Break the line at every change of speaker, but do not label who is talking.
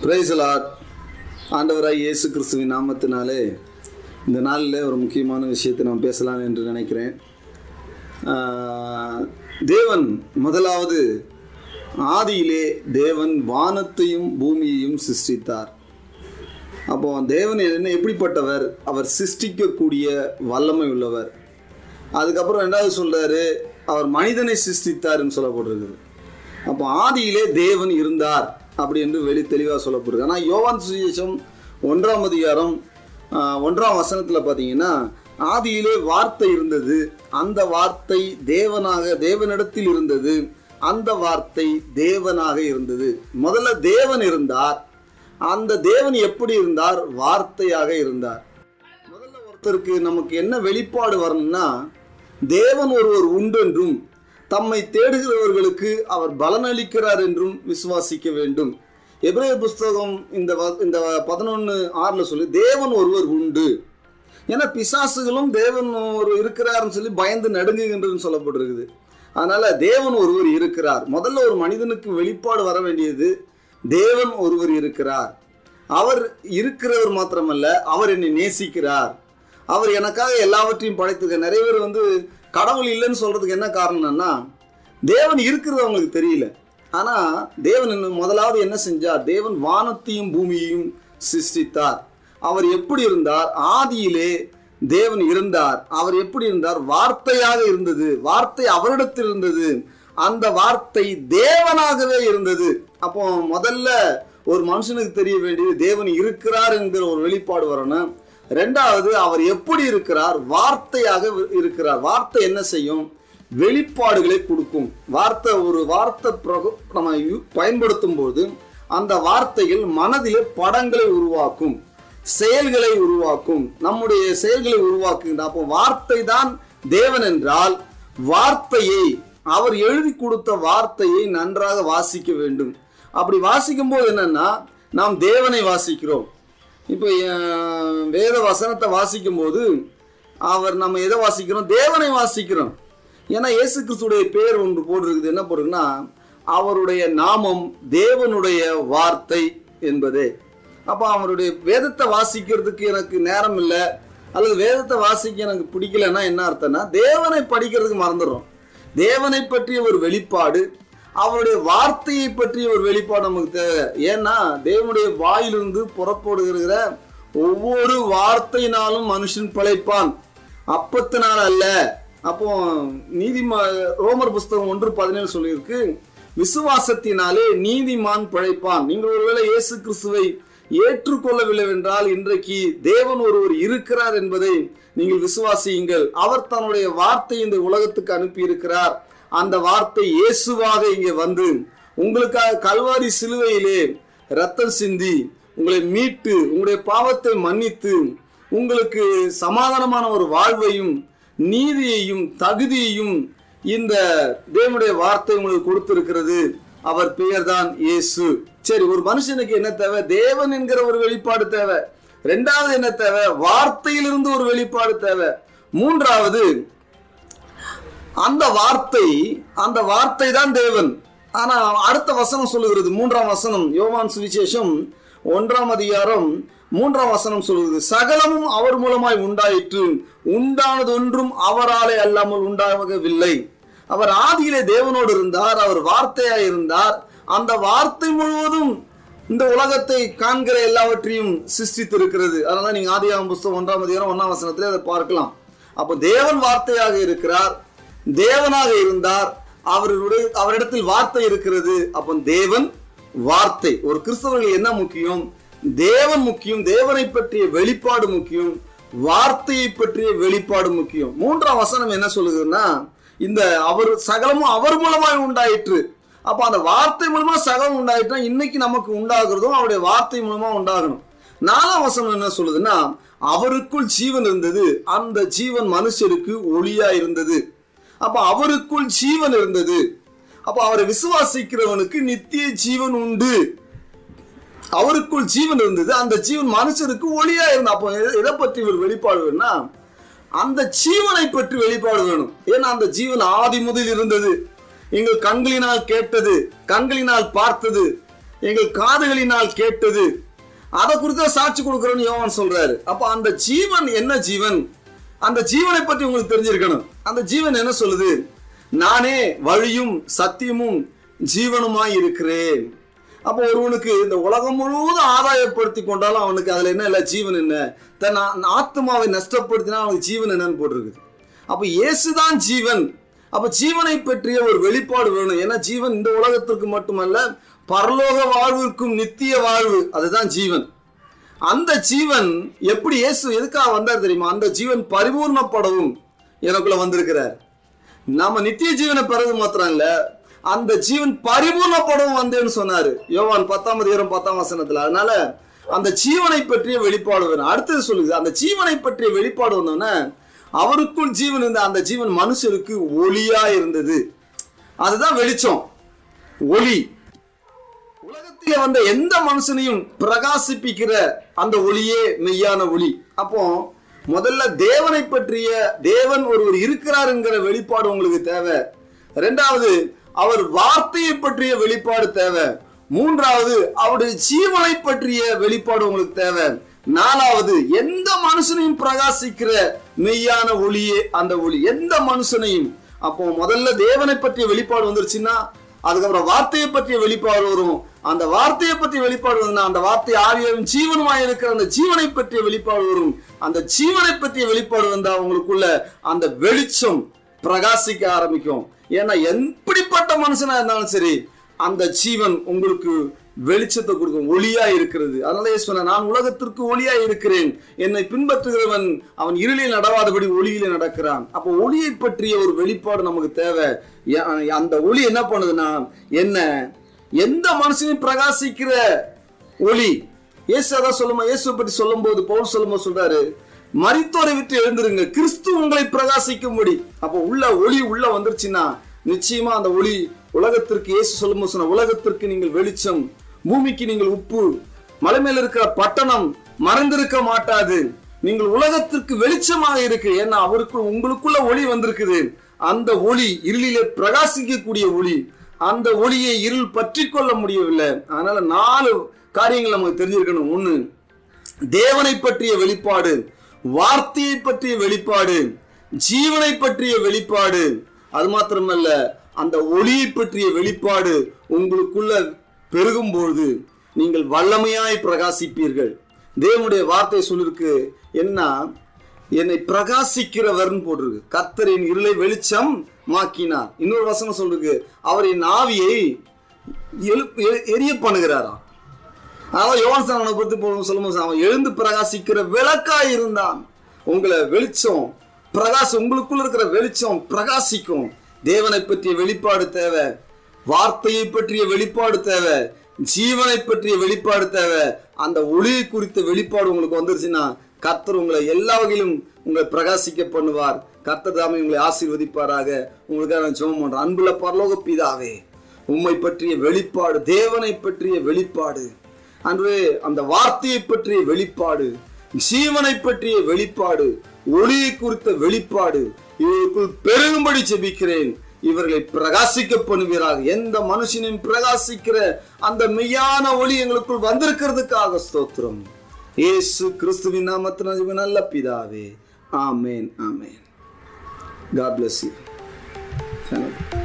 பிரைசலாட் ஆண்டவராய் இயேசு கிறிஸ்துவின் நாமத்தினாலே இந்த நாளில் ஒரு முக்கியமான விஷயத்தை நான் பேசலாம் என்று நினைக்கிறேன் ஆஹ், தேவன் முதலாவது ஆதியிலே தேவன் வானத்தையும் பூமியையும் சிருஷ்டித்தார் அப்போ தேவன் என்ன எப்படிப்பட்டவர் அவர் சிருஷ்டிக்கக்கூடிய வல்லமை உள்ளவர் அதுக்கப்புறம் ரெண்டாவது சொல்றாரு அவர் மனிதனை சிருஷ்டித்தார்னு சொல்லப்பட்டிருக்குது அப்போ ஆதியிலே தேவன் இருந்தார் அப்படி என்று வெளி தெளிவாக சொல்லப்படுது ஆனால் யோவான் சுவிசேஷம் ஒன்றாம் அதிகாரம் ஆஹ், ஒன்றாம் வசனத்தில் பார்த்தீங்கன்னா ஆதியிலே வார்த்தை இருந்தது அந்த வார்த்தை தேவனாக தேவனிடத்தில் இருந்தது அந்த வார்த்தை தேவனாக இருந்தது முதல்ல தேவன் இருந்தார் அந்த தேவன் எப்படி இருந்தார் வார்த்தையாக இருந்தார் முதல்ல ஒருத்தருக்கு நமக்கு என்ன வெளிப்பாடு வரணும்னா தேவன் ஒருவர் உண்டென்றும் தம்மை தேடுகிறவர்களுக்கு அவர் பலனளிக்கிறார் என்றும் விசுவாசிக்க வேண்டும் எபிரேய புஸ்தகம் இந்த வ- இந்த பதினொன்று ஆறில் சொல்லி தேவன் ஒருவர் உண்டு ஏன்னா பிசாசுகளும் தேவன் ஒரு இருக்கிறாருன்னு சொல்லி பயந்து நடுங்குகின்றன்னு சொல்லப்பட்டிருக்குது அதனால தேவன் ஒருவர் இருக்கிறார் முதல்ல ஒரு மனிதனுக்கு வெளிப்பாடு வர வேண்டியது தேவன் ஒருவர் இருக்கிறார் அவர் இருக்கிறவர் மாத்திரமல்ல அவர் என்னை நேசிக்கிறார் அவர் எனக்காக எல்லாவற்றையும் படைத்துக்க நிறைய பேர் வந்து கடவுள் இல்லைன்னு சொல்றதுக்கு என்ன காரணம்னா தேவன் இருக்கிறது அவங்களுக்கு தெரியல ஆனா தேவன் என்ன- முதலாவது என்ன செஞ்சார் தேவன் வானத்தையும் பூமியையும் சிருஷ்டித்தார் அவர் எப்படி இருந்தார் ஆதியிலே தேவன் இருந்தார் அவர் எப்படி இருந்தார் வார்த்தையாக இருந்தது வார்த்தை அவரிடத்தில் இருந்தது அந்த வார்த்தை தேவனாகவே இருந்தது அப்போ முதல்ல ஒரு மனுஷனுக்கு தெரிய வேண்டியது தேவன் இருக்கிறார் என்கிற ஒரு வெளிப்பாடு வரணும் ரெண்டாவது அவர் எப்படி இருக்கிறார் வார்த்தையாக இருக்கிறார் வார்த்தை என்ன செய்யும் வெளிப்பாடுகளை கொடுக்கும் வார்த்தை ஒரு வார்த்தை பிரகு- நம்ம யு- பயன்படுத்தும் போது அந்த வார்த்தைகள் மனதிலே படங்களை உருவாக்கும் செயல்களை உருவாக்கும் நம்முடைய செயல்களை உருவாக்குகின்ற அப்போ வார்த்தை தான் தேவன் என்றால் வார்த்தையை அவர் எழுதி கொடுத்த வார்த்தையை நன்றாக வாசிக்க வேண்டும் அப்படி வாசிக்கும் போது என்னன்னா நாம் தேவனை வாசிக்கிறோம் இப்போ அஹ், வேத வசனத்தை வாசிக்கும் போது அவர் நம்ம எதை வாசிக்கிறோம் தேவனை வாசிக்கிறோம் ஏன்னா இயேசு கிறிஸ்துடைய பேர் ஒன்று போட்டிருக்குது என்ன போட்டிருக்குன்னா அவருடைய நாமம் தேவனுடைய வார்த்தை என்பதே அப்போ அவருடைய வேதத்தை வாசிக்கிறதுக்கு எனக்கு நேரம் இல்லை அல்லது வேதத்தை வாசிக்க எனக்கு பிடிக்கலன்னா என்ன அர்த்தம்னா தேவனை படிக்கிறதுக்கு மறந்துடுறோம் தேவனை பற்றிய ஒரு வெளிப்பாடு அவருடைய வார்த்தையை பற்றிய ஒரு வெளிப்பாடு நமக்கு தேவை ஏன்னா தேவனுடைய வாயிலிருந்து புறப்படுகிற ஒவ்வொரு வார்த்தையினாலும் மனுஷன் பிழைப்பான் அப்பத்தினால் அல்ல அப்போ நீதிமா ரோமர் புஸ்தகம் ஒன்று பதினேழு சொல்லியிருக்கு விசுவாசத்தினாலே நீதிமான் பிழைப்பான் நீங்கள் ஒருவேளை இயேசு கிறிஸ்துவை ஏற்றுக்கொள்ளவில்லை என்றால் இன்றைக்கு தேவன் ஒருவர் இருக்கிறார் என்பதை நீங்கள் விசுவாசியுங்கள் அவர் தன்னுடைய வார்த்தை இந்த உலகத்துக்கு அனுப்பி இருக்கிறார் அந்த வார்த்தை இயேசுவாக இங்கே வந்து உங்களுக்காக கல்வாரி சிலுவையிலே ரத்தம் சிந்தி உங்களை மீட்டு உங்களுடைய பாவத்தை மன்னித்து உங்களுக்கு சமாதானமான ஒரு வாழ்வையும் நீதியையும் தகுதியையும் இந்த தேவனுடைய வார்த்தை உங்களுக்கு கொடுத்திருக்கிறது அவர் பெயர்தான் இயேசு சரி ஒரு மனுஷனுக்கு என்ன தேவை தேவன் என்கிற ஒரு வெளிப்பாடு தேவை ரெண்டாவது என்ன தேவை வார்த்தையிலிருந்து ஒரு வெளிப்பாடு தேவை மூன்றாவது அந்த வார்த்தை அந்த வார்த்தை தான் தேவன் ஆனா அடுத்த வசனம் சொல்லுகிறது மூன்றாம் வசனம் யோவான் சுவிசேஷம் ஒன்றாம் அதிகாரம் மூன்றாம் வசனம் சொல்லுகிறது சகலமும் அவர் மூலமாய் உண்டாயிற்று உண்டானதொன்றும் அவராலே அல்லாமல் உண்டாகவில்லை அவர் ஆதியிலே தேவனோடு இருந்தார் அவர் வார்த்தையாய் இருந்தார் அந்த வார்த்தை முழுவதும் இந்த உலகத்தை காண்கிற எல்லாவற்றையும் சிருஷ்டித்திருக்கிறது அதனால நீங்க ஆதியாகமம் புஸ்தகம் ஒன்றாம் அதிகாரம் ஒன்றாம் வசனத்திலே அதை பார்க்கலாம் அப்போ தேவன் வார்த்தையாக இருக்கிறார் தேவனாக இருந்தார் அவருடைய அவரிடத்தில் வார்த்தை இருக்கிறது அப்போ தேவன் வார்த்தை ஒரு கிறிஸ்தவர்கள் என்ன முக்கியம் தேவன் முக்கியம் தேவனை பற்றிய வெளிப்பாடு முக்கியம் வார்த்தையை பற்றிய வெளிப்பாடு முக்கியம் மூன்றாம் வசனம் என்ன சொல்லுதுன்னா இந்த அவர் சகலமும் அவர் மூலமாய் உண்டாயிற்று அப்ப அந்த வார்த்தை மூலமா சகலம் உண்டாயிட்டுனா இன்னைக்கு நமக்கு உண்டாகிறதும் அவருடைய வார்த்தை மூலமா உண்டாகணும் நாலாம் வசனம் என்ன சொல்லுதுன்னா அவருக்குள் ஜீவன் இருந்தது அந்த ஜீவன் மனுஷருக்கு ஒளியா இருந்தது அப்ப அவருக்குள் ஜீவன் இருந்தது அப்ப அவரை விசுவாசிக்கிறவனுக்கு நித்திய ஜீவன் உண்டு அவருக்குள் ஜீவன் இருந்தது அந்த ஜீவன் மனுஷருக்கு ஒளியா இருந்தது அப்போ எதை- எதை பற்றி ஒரு வெளிப்பாடு வேணும்னா அந்த ஜீவனை பற்றி வெளிப்பாடு வேணும் ஏன்னா அந்த ஜீவன் ஆதி முதல் இருந்தது எங்கள் கண்களினால் கேட்டது கண்களினால் பார்த்தது எங்கள் காதுகளினால் கேட்டது அதை குறித்து சாட்சி கொடுக்குறோன்னு யோவான் சொல்றாரு அப்ப அந்த ஜீவன் என்ன ஜீவன் அந்த ஜீவனை பற்றி உங்களுக்கு தெரிஞ்சிருக்கணும் அந்த ஜீவன் என்ன சொல்லுது நானே வழியும் சத்தியமும் ஜீவனுமாய் இருக்கிறேன் அப்போ ஒருவனுக்கு இந்த உலகம் முழுவதும் ஆதாயப்படுத்தி கொண்டாலும் அவனுக்கு அதுல என்ன இல்லை ஜீவன் என்ன தன் ஆ- ஆத்மாவை நஷ்டப்படுத்தினா அவனுக்கு ஜீவன் என்னன்னு போட்டிருக்குது அப்போ இயேசுதான் ஜீவன் அப்ப ஜீவனை பற்றிய ஒரு வெளிப்பாடு வேணும் ஏன்னா ஜீவன் இந்த உலகத்திற்கு மட்டுமல்ல பரலோக வாழ்விற்கும் நித்திய வாழ்வு அதுதான் ஜீவன் அந்த ஜீவன் எப்படி இயேசு எதுக்காக வந்தார் தெரியுமா அந்த ஜீவன் பரிபூர்ணப்படவும் எனக்குள்ள வந்திருக்கிறார் நாம நித்திய ஜீவனை பெறது மாத்திரம் இல்ல அந்த ஜீவன் பரிபூர்ணப்படவும் வந்தேன்னு சொன்னாரு யோவான் பத்தாம் அதிகாரம் பத்தாம் வசனத்துல அதனால அந்த ஜீவனை பற்றிய வெளிப்பாடு வேணும் அடுத்தது சொல்லுது அந்த ஜீவனை பற்றிய வெளிப்பாடு வந்தோன்னே அவருக்குள் ஜீவன் இருந்த அந்த ஜீவன் மனுஷருக்கு ஒளியா இருந்தது அதுதான் வெளிச்சம் ஒளி உலகத்திலே வந்த எந்த மனுஷனையும் பிரகாசிப்பிக்கிற அந்த ஒளியே மெய்யான ஒளி அப்போ முதல்ல தேவனை பற்றிய தேவன் ஒருவர் இருக்கிறாருங்கிற வெளிப்பாடு உங்களுக்கு தேவை ரெண்டாவது அவர் வார்த்தையை பற்றிய வெளிப்பாடு தேவை மூன்றாவது அவருடைய ஜீவனை பற்றிய வெளிப்பாடு உங்களுக்கு தேவை நாலாவது எந்த மனுஷனையும் பிரகாசிக்கிற மெய்யான ஒளியே அந்த ஒளி எந்த மனுஷனையும் அப்போ முதல்ல தேவனை பற்றிய வெளிப்பாடு வந்துருச்சுன்னா அதுக்கப்புறம் வார்த்தையை பற்றிய வெளிப்பாடு வரும் அந்த வார்த்தையை பற்றிய வெளிப்பாடு வருதுன்னா அந்த வார்த்தை ஆவியும் ஜீவனுமாய் இருக்கிற அந்த ஜீவனை பற்றிய வெளிப்பாடு வரும் அந்த ஜீவனை பற்றிய வெளிப்பாடு வந்தா உங்களுக்குள்ள அந்த வெளிச்சம் பிரகாசிக்க ஆரம்பிக்கும் ஏன்னா எப்படிப்பட்ட மனுஷனா இருந்தாலும் சரி அந்த ஜீவன் உங்களுக்கு வெளிச்சத்தை கொடுக்கும் ஒளியா இருக்கிறது அதனால இயேசு சொன்னார், நான் உலகத்திற்கு ஒளியா இருக்கிறேன் என்னை பின்பற்றுகிறவன் அவன் இருளில் நடவாதபடி ஒளியில நடக்கிறான் அப்போ ஒளியை பற்றிய ஒரு வெளிப்பாடு நமக்கு தேவை ஏ- அந்த ஒளி என்ன பண்ணுதுன்னா என்ன எந்த மனுஷனையும் பிரகாசிக்கிற ஒளி இயேசு அதான் சொல்லுமா இயேசுவை பற்றி சொல்லும்போது பவுல் சொல்லும்போது சொல்றாரு மரித்தோரை விட்டு எழுந்திருங்க கிறிஸ்து உங்களை பிரகாசிக்கும்படி அப்போ உள்ள ஒளி உள்ள வந்துருச்சுன்னா நிச்சயமா அந்த ஒளி உலகத்திற்கு இயேசு சொல்லும்போது சொன்ன உலகத்திற்கு நீங்கள் வெளிச்சம் பூமிக்கு நீங்கள் உப்பு மலை மேல இருக்கிற பட்டணம் மறந்திருக்க மாட்டாது நீங்கள் உலகத்திற்கு வெளிச்சமாக இருக்கு ஏன்னா அவருக்கு உங்களுக்குள்ள ஒளி வந்திருக்குது அந்த ஒளி இருளிலே பிரகாசிக்கக்கூடிய ஒளி அந்த ஒளியை இருள் பற்றி கொள்ள முடியவில்லை அதனால நாலு காரியங்கள் நமக்கு தெரிஞ்சிருக்கணும் ஒண்ணு தேவனை பற்றிய வெளிப்பாடு வார்த்தையை பற்றிய வெளிப்பாடு ஜீவனை பற்றிய வெளிப்பாடு அது மாத்திரமல்ல அந்த ஒளியை பற்றிய வெளிப்பாடு உங்களுக்குள்ள பெருகும்பொழுது நீங்கள் வல்லமையாய் பிரகாசிப்பீர்கள் தேவனுடைய வார்த்தை சொல்லிருக்கு என்ன என்னை பிரகாசிக்கிறவர்னு போட்டிருக்கு கர்த்தரின் இருளை வெளிச்சம் மாக்கினார் இன்னொரு வசனம் சொல்லிருக்கு அவர் என் ஆவியை எழு எ- எரிய பண்ணுகிறாராம் அதாவது யோவான் சாணனை பத்தி போகணும் சொல்லும்போது அவன் எழுந்து பிரகாசிக்கிற விளக்காய் இருந்தான் உங்களை வெளிச்சம் பிரகாசம் உங்களுக்குள்ள இருக்கிற வெளிச்சம் பிரகாசிக்கும் தேவனை பற்றிய வெளிப்பாடு தேவை வார்த்தையை பற்றிய வெளிப்பாடு தேவை ஜீவனை பற்றிய வெளிப்பாடு தேவை அந்த ஒளியை குறித்த வெளிப்பாடு உங்களுக்கு வந்துருச்சுன்னா கர்த்தர் உங்களை எல்லா வகையிலும் உங்களை பிரகாசிக்க பண்ணுவார் கர்த்தர் தாமே உங்களை ஆசீர்வதிப்பாராக உங்களுக்காக நான் ஜெபம் பண்றேன் அன்புள்ள பரலோக பிதாவே உம்மை பற்றிய வெளிப்பாடு தேவனை பற்றிய வெளிப்பாடு அன்று அந்த வார்த்தையை பற்றிய வெளிப்பாடு ஜீவனை பற்றிய வெளிப்பாடு ஒளியை குறித்த வெளிப்பாடு இவருக்குள் பெருகும்படி ஜெபிக்கிறேன் இவர்களை பிரகாசிக்க பண்ணுவீராக எந்த மனுஷனையும் பிரகாசிக்கிற அந்த மெய்யான ஒளி எங்களுக்குள் வந்திருக்கிறதுக்காக ஸ்தோத்திரம் இயேசு கிறிஸ்துவின் நாமத்தின நல்ல பிதாவே ஆமேன் ஆமேன் God bless you. Thank you.